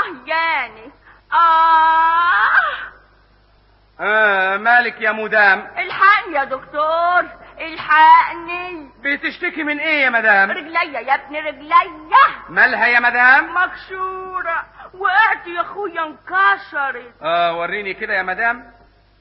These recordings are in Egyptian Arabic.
اه ياني اه آه مالك يا مدام الحقني يا دكتور الحقني بتشتكي من ايه يا مدام رجليا يا ابني رجليا مالها يا مدام مكسورة وقعت يا اخويا انكسرت اه وريني كده يا مدام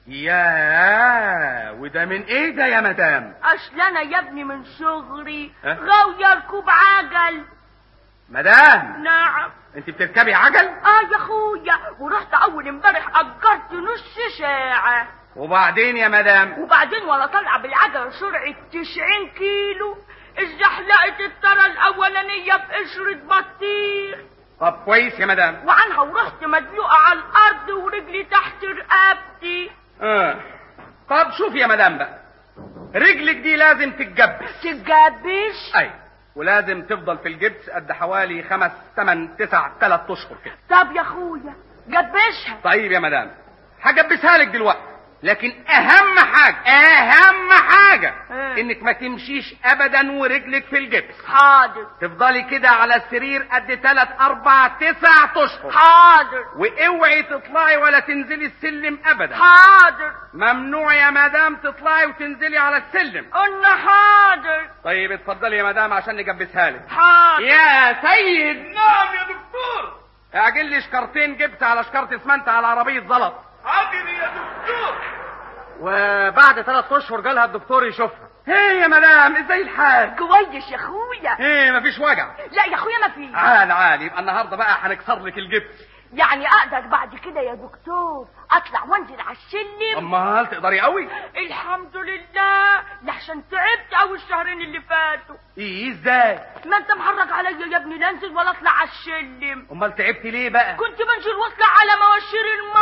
يا وده من ايه ده يا مدام اصل انا يا ابني من صغري ها؟ غاوية ركوب عجل مدام نعم انت بتركبي عجل اه يا اخويا ورحت اول امبارح اجرت نص ساعة وبعدين يا مدام وبعدين وانا طالعة بالعجلة سرعة 90 كيلو اتزحلقت الترى الاولانية بقشرة بطيخ طب كويس يا مدام وعنها ورحت مدلوقة على الارض ورجلي تحت رقبتي اه طب شوف يا مدام بقى رجلك دي لازم تتجبس تجابش اي ولازم تفضل في الجبس قد حوالي خمس ثمان تسع ثلاث اشهر كده طب يا اخويا جبشها طيب يا مدام هجبسها لك دلوقتي لكن اهم حاجه اهم حاجه إيه؟ انك ما تمشيش ابدا ورجلك في الجبس حاضر تفضلي كده على السرير قد ثلاث اربع تسع اشهر حاضر واوعي تطلعي ولا تنزلي السلم ابدا حاضر ممنوع يا مدام تطلعي وتنزلي على السلم قلنا حاضر طيب اتفضلي يا مدام عشان نجبسها لك حاضر يا سيد نعم يا دكتور اعجل لي شكرتين جبت على شكارة اسمنت على عربية زلط حاضر يا دكتور وبعد ثلاث اشهر جالها الدكتور يشوفها ايه يا مدام ازاي الحال كويس يا اخويا ايه مفيش وجع لا يا اخويا ما في عال عال يبقى النهارده بقى هنكسر لك الجبس يعني اقدر بعد كده يا دكتور اطلع وانزل على السلم امال تقدري قوي الحمد لله لحسن تعبت اوي الشهرين اللي فاتوا ايه ازاي ما انت محرج عليا يا ابني لا انزل ولا اطلع على السلم امال تعبتي ليه بقى كنت بنزل واطلع على مواشير